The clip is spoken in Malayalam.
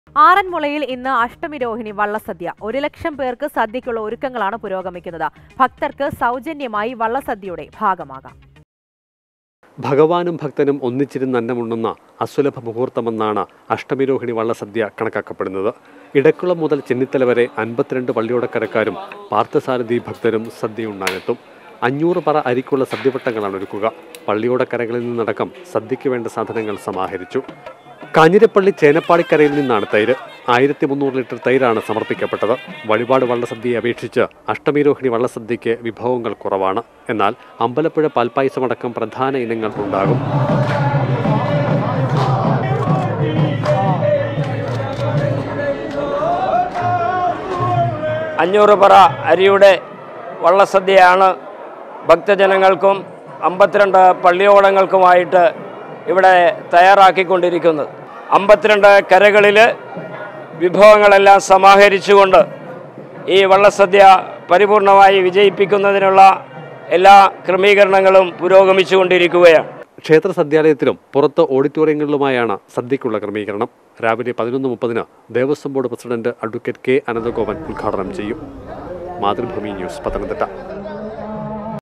ആറന്മുളയിൽ ഇന്ന് അഷ്ടമിരോഹിണി വള്ളസദ്യ ഒരു ലക്ഷം പേർക്ക് സദ്യയ്ക്കുള്ള ഒരുക്കങ്ങളാണ് പുരോഗമിക്കുന്നത് ഭക്തർക്ക് സൗജന്യമായി വള്ളസദ്യയുടെ ഭാഗമാകാം ഭഗവാനും ഭക്തനും ഒന്നിച്ചിരുന്ന് അന്നമുണ്ണുന്ന അസുലഭ മുഹൂർത്തമെന്നാണ് അഷ്ടമിരോഹിണി വള്ളസദ്യ കണക്കാക്കപ്പെടുന്നത് ഇടക്കുളം മുതൽ ചെന്നിത്തല വരെ അൻപത്തിരണ്ട് പള്ളിയോടക്കരക്കാരും പാർത്ഥസാരഥി ഭക്തരും സദ്യ ഉണ്ണാനെത്തും അഞ്ഞൂറ് പറ അരിക്കുള്ള സദ്യവട്ടങ്ങളാണ് ഒരുക്കുക പള്ളിയോടക്കരകളിൽ നിന്നടക്കം സദ്യയ്ക്ക് വേണ്ട സാധനങ്ങൾ സമാഹരിച്ചു കാഞ്ഞിരപ്പള്ളി ചേനപ്പാടിക്കരയിൽ നിന്നാണ് തൈര് ആയിരത്തി മുന്നൂറ് ലിറ്റർ തൈരാണ് സമർപ്പിക്കപ്പെട്ടത് വഴിപാട് വള്ളസദ്യയെ അപേക്ഷിച്ച് അഷ്ടമിരോഹിണി വള്ളസദ്യയ്ക്ക് വിഭവങ്ങൾ കുറവാണ് എന്നാൽ അമ്പലപ്പുഴ പാൽപ്പായസമടക്കം പ്രധാന ഇനങ്ങൾ ഉണ്ടാകും അഞ്ഞൂറ് പറ അരിയുടെ വള്ളസദ്യയാണ് ഭക്തജനങ്ങൾക്കും അമ്പത്തിരണ്ട് പള്ളിയോടങ്ങൾക്കുമായിട്ട് ഇവിടെ തയ്യാറാക്കിക്കൊണ്ടിരിക്കുന്നത് അമ്പത്തിരണ്ട് കരകളിൽ വിഭവങ്ങളെല്ലാം സമാഹരിച്ചുകൊണ്ട് ഈ വള്ളസദ്യ പരിപൂർണമായി വിജയിപ്പിക്കുന്നതിനുള്ള എല്ലാ ക്രമീകരണങ്ങളും പുരോഗമിച്ചുകൊണ്ടിരിക്കുകയാണ് ക്ഷേത്ര സദ്യാലയത്തിലും പുറത്ത് ഓഡിറ്റോറിയങ്ങളിലുമായാണ് സദ്യയ്ക്കുള്ള ക്രമീകരണം രാവിലെ പതിനൊന്ന് മുപ്പതിന് Devaswom board president advocate K Ananthagopan ഉദ്ഘാടനം ചെയ്യും മാതൃഭൂമി ന്യൂസ് പത്തനംതിട്ട